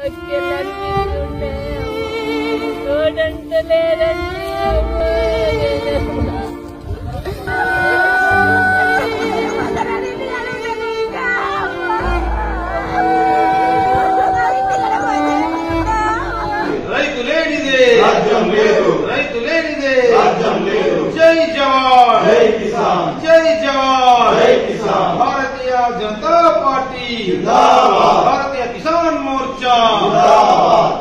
పక్కెళ్ళనిపిస్తుండే తోడంటే లేదండి రైతు లేనిదే రాజ్యం లేదు. రైతు లేనిదే రాజ్యం లేదు. జై జవాన్ జై కిసాన్ జై జవాన్ జై కిసాన్ భారతీయ జనతా పార్టీ జిందాబాద్. భారతీయ కిసాన్ మోర్చా జిందాబాద్.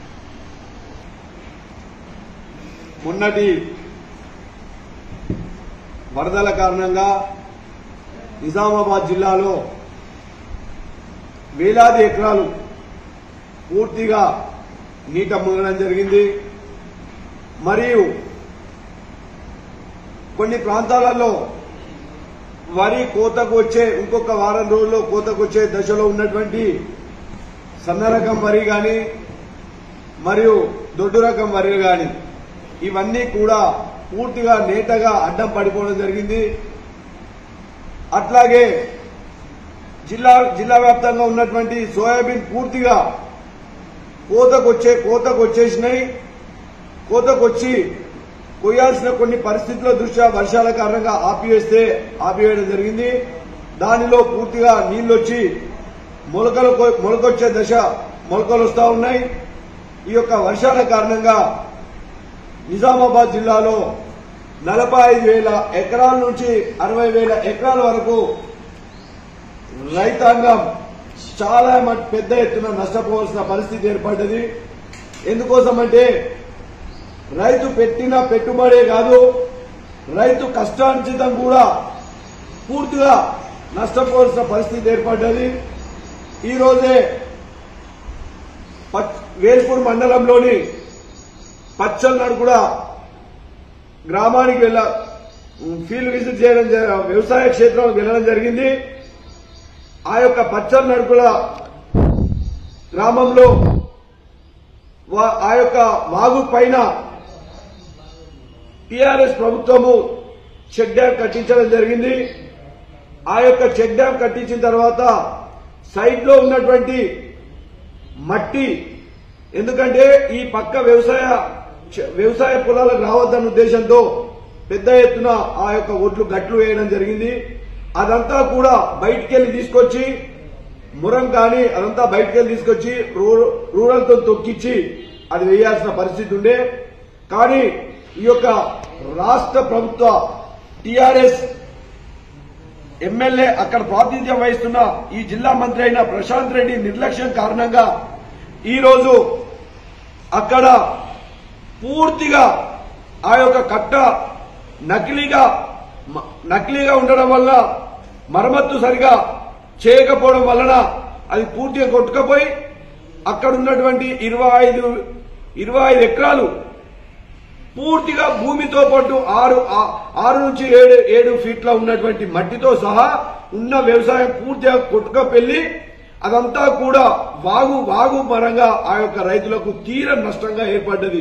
మొన్నటి వరదల కారణంగా నిజామాబాద్ జిల్లాలో వేలాది ఎకరాలు పూర్తిగా నీట మునగడం జరిగింది మరియు కొన్ని ప్రాంతాలలో వరి కోతకు వచ్చే ఇంకొక వారం రోజుల్లో కోతకు వచ్చే దశలో ఉన్నటువంటి సన్న రకం వరి కానీ మరియు దొడ్డు రకం వరి కానీ ఇవన్నీ కూడా పూర్తిగా నేటగా అడ్డం పడిపోవడం జరిగింది అట్లాగే జిల్లా జిల్లా వ్యాప్తంగా ఉన్నటువంటి సోయాబీన్ పూర్తిగా కోతకొచ్చే కోతకు వచ్చేసినాయి కోతకొచ్చి కొయ్యాల్సిన కొన్ని పరిస్థితుల దృష్ట్యా వర్షాల కారణంగా ఆపివేస్తే ఆపివేయడం జరిగింది దానిలో పూర్తిగా నీళ్లొచ్చి మొలకలు కొ- మొలకొచ్చే దశ మొలకలు వస్తా ఉన్నాయి ఈ యొక్క వర్షాల కారణంగా నిజామాబాద్ జిల్లాలో నలభై ఐదు వేల ఎకరాల నుంచి అరవై వేల ఎకరాల వరకు రైతాంగం చాలా మట్ పెద్ద ఎత్తున నష్టపోవాల్సిన పరిస్థితి ఏర్పడ్డది ఎందుకోసమంటే రైతు పెట్టిన పెట్టుబడే కాదు రైతు కష్టార్జితం కూడా పూర్తిగా నష్టపోవాల్సిన పరిస్థితి ఏర్పడ్డది ఈ రోజే పచ్- వేల్పూర్ మండలంలోని పచ్చల్నాడు కూడా గ్రామానికి వెళ్ళ ఫీల్డ్ విజిట్ చేయడం జ- వ్యవసాయ క్షేత్రం వెళ్ళడం జరిగింది ఆ యొక్క పచ్చల్ నడుకుల గ్రామంలో వా- ఆ యొక్క వాగు పైన టీఆర్ఎస్ ప్రభుత్వము చెక్ డ్యాం కట్టించడం జరిగింది ఆ యొక్క చెక్ డ్యాం కట్టించిన తర్వాత సైట్ లో ఉన్నటువంటి మట్టి ఎందుకంటే ఈ పక్క వ్యవసాయ చ- వ్యవసాయ పొలాలకు రావద్దన్న ఉద్దేశంతో పెద్ద ఎత్తున ఆ యొక్క ఒడ్లు గట్లు వేయడం జరిగింది అదంతా కూడా బయటికెళ్లి తీసుకొచ్చి మురం కానీ అదంతా బయటికెళ్లి తీసుకొచ్చి రూ- రూరల్ తో తొక్కిచ్చి అది వేయాల్సిన పరిస్థితి ఉండే కానీ ఈ యొక్క రాష్ట్ర ప్రభుత్వ టిఆర్ఎస్ ఎమ్మెల్యే అక్కడ ప్రాతినిధ్యం వహిస్తున్న ఈ జిల్లా మంత్రి అయిన ప్రశాంత్ రెడ్డి నిర్లక్ష్యం కారణంగా ఈ రోజు అక్కడ పూర్తిగా ఆ యొక్క కట్ట నకిలీగా మ- నకిలీగా ఉండడం వల్ల మరమ్మత్తు సరిగా చేయకపోవడం వలన అది పూర్తిగా కొట్టుకపోయి అక్కడ ఉన్నటువంటి ఇరవై ఐదు ఇరవై ఐదు ఎకరాలు పూర్తిగా భూమితో పాటు ఆరు ఆ- ఆరు నుంచి ఏడు ఏడు ఫీట్ల ఉన్నటువంటి మట్టితో సహా ఉన్న వ్యవసాయం పూర్తిగా కొట్టుకపోయి అదంతా కూడా వాగు వాగు పరంగా ఆ యొక్క రైతులకు తీర నష్టంగా ఏర్పడ్డది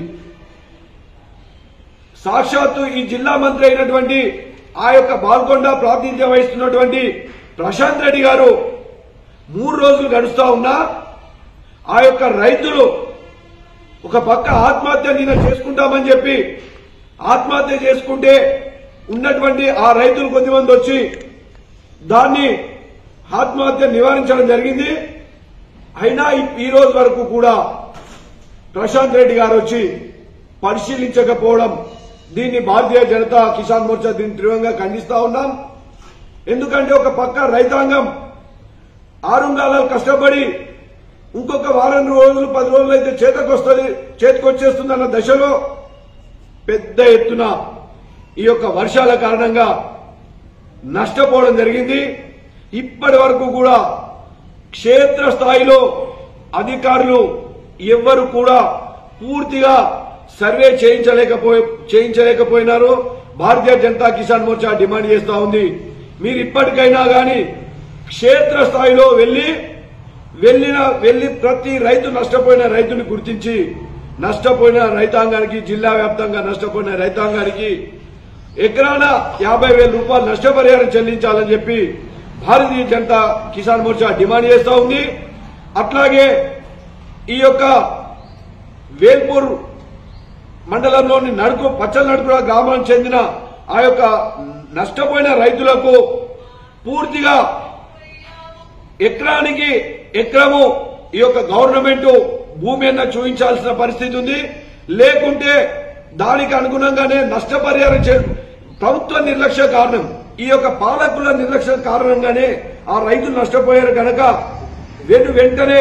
సాక్షాత్తు ఈ జిల్లా మంత్రి అయినటువంటి ఆ యొక్క బాల్కొండ ప్రాతినిధ్యం వహిస్తున్నటువంటి ప్రశాంత్ రెడ్డి గారు మూడు రోజులు గడుస్తా ఉన్నా ఆ యొక్క రైతులు ఒక పక్క ఆత్మహత్య నిన్న చేసుకుంటామని చెప్పి ఆత్మహత్య చేసుకుంటే ఉన్నటువంటి ఆ రైతులు కొద్దిమంది వచ్చి దాన్ని ఆత్మహత్య నివారించడం జరిగింది అయినా ఈ- ఈ రోజు వరకు కూడా ప్రశాంత్ రెడ్డి గారు వచ్చి పరిశీలించకపోవడం దీన్ని భారతీయ జనతా కిసాన్ మోర్చా దీన్ని తీవ్రంగా ఖండిస్తా ఉన్నాం ఎందుకంటే ఒక పక్క రైతాంగం ఆరుంగాలాలు కష్టపడి ఇంకొక వారం రోజులు పది రోజులు అయితే చేతకొస్తుంది చేతికొచ్చేస్తుందన్న దశలో పెద్ద ఎత్తున ఈ యొక్క వర్షాల కారణంగా నష్టపోవడం జరిగింది ఇప్పటి వరకు కూడా క్షేత్ర స్థాయిలో అధికారులు ఎవ్వరు కూడా పూర్తిగా సర్వే చేయించలేకపోయి చేయించలేకపోయినారు భారతీయ జనతా కిసాన్ మోర్చా డిమాండ్ చేస్తా ఉంది మీరు ఇప్పటికైనా గాని క్షేత్ర స్థాయిలో వెళ్లి వెళ్లిన వెళ్లి ప్రతి రైతు నష్టపోయిన రైతుని గుర్తించి నష్టపోయిన రైతాంగానికి జిల్లా వ్యాప్తంగా నష్టపోయిన రైతాంగానికి ఎకరాన యాభై వేల రూపాయలు నష్టపరిహారం చెల్లించాలని చెప్పి భారతీయ జనతా కిసాన్ మోర్చా డిమాండ్ చేస్తా ఉంది అట్లాగే ఈ యొక్క వేల్పూర్ మండలంలోని నడుకు పచ్చల నడుకుల గ్రామానికి చెందిన ఆ యొక్క నష్టపోయిన రైతులకు పూర్తిగా ఎకరానికి ఎకరము ఈ యొక్క గవర్నమెంట్ భూమి అన్న చూపించాల్సిన పరిస్థితి ఉంది లేకుంటే దానికి అనుగుణంగానే నష్టపరిహారం చే ప్రభుత్వ నిర్లక్ష్య కారణం ఈ యొక్క పాలకుల నిర్లక్ష్య కారణంగానే ఆ రైతులు నష్టపోయారు కనుక వెను వెంటనే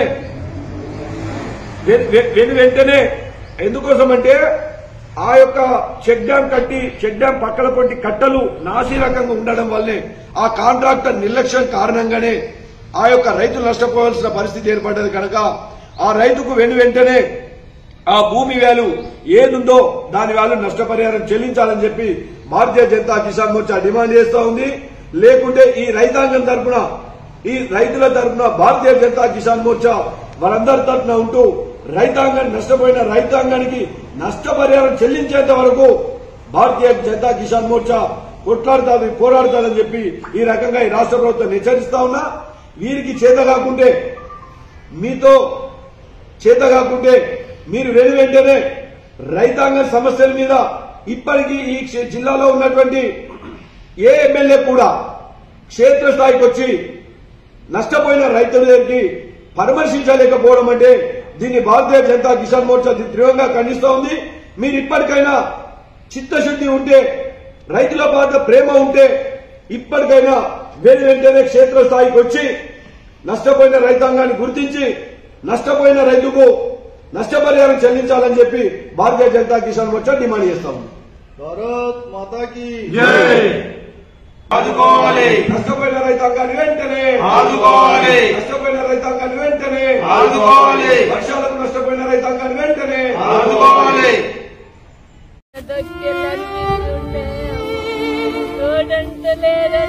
వెను- వెను- వెను వెంటనే ఎందుకోసం అంటే ఆ యొక్క చెక్ డ్యాం కట్టి చెక్ డ్యాం పక్కన పొంటి కట్టలు నాసి రకంగా ఉండడం వల్లే ఆ కాంట్రాక్టర్ నిర్లక్ష్యం కారణంగానే ఆ యొక్క రైతులు నష్టపోవాల్సిన పరిస్థితి ఏర్పడ్డది కనుక ఆ రైతుకు వెను వెంటనే ఆ భూమి వాల్యూ ఏదుందో దాని వాల్యూ నష్టపరిహారం చెల్లించాలని చెప్పి భారతీయ జనతా కిసాన్ మోర్చా డిమాండ్ చేస్తా ఉంది లేకుంటే ఈ రైతాంగం తరపున ఈ రైతుల తరపున భారతీయ జనతా కిసాన్ మోర్చా వాళ్ళందరి తరపున ఉంటూ రైతాంగాన్ని నష్టపోయిన రైతాంగానికి నష్టపరిహారం చెల్లించేంత వరకు భారతీయ జనతా కిసాన్ మోర్చా కొట్లాడుతుంది పోరాడుతుందని చెప్పి ఈ రకంగా ఈ రాష్ట్ర ప్రభుత్వం హెచ్చరిస్తా ఉన్నా వీరికి చేత కాకుంటే మీతో చేత కాకుంటే మీరు వెను వెంటనే రైతాంగ సమస్యల మీద ఇప్పటికీ ఈ క్షే- జిల్లాలో ఉన్నటువంటి ఏ ఎమ్మెల్యే కూడా క్షేత్రస్థాయికి వచ్చి నష్టపోయిన రైతుల దగ్గరికి పరామర్శించలేకపోవడం అంటే దీన్ని భారతీయ జనతా కిసాన్ మోర్చా దీన్ని తీవ్రంగా ఖండిస్తూ ఉంది మీరు ఇప్పటికైనా చిత్తశుద్ధి ఉంటే రైతుల పట్ల ప్రేమ ఉంటే ఇప్పటికైనా వెను వెంటనే క్షేత్రస్థాయికి వచ్చి నష్టపోయిన రైతాంగాన్ని గుర్తించి నష్టపోయిన రైతుకు నష్టపరిహారం చెల్లించాలని చెప్పి భారతీయ జనతా కిసాన్ మోర్చా డిమాండ్ చేస్తాము భారత్ మాతా की జై ఆదుకోవాలి నష్టపోయిన రైతాంగాన్ని వెంటనే ఆదుకోవాలి. నష్టపోయిన రైతాంగాన్ని వెంటనే ఆదుకోవాలి. వర్షాలకు నష్టపోయిన రైతాంగాన్ని వెంటనే ఆదుకోవాలి దొక్కెళ్ళనిపిస్తుంటే తోడంటలేరా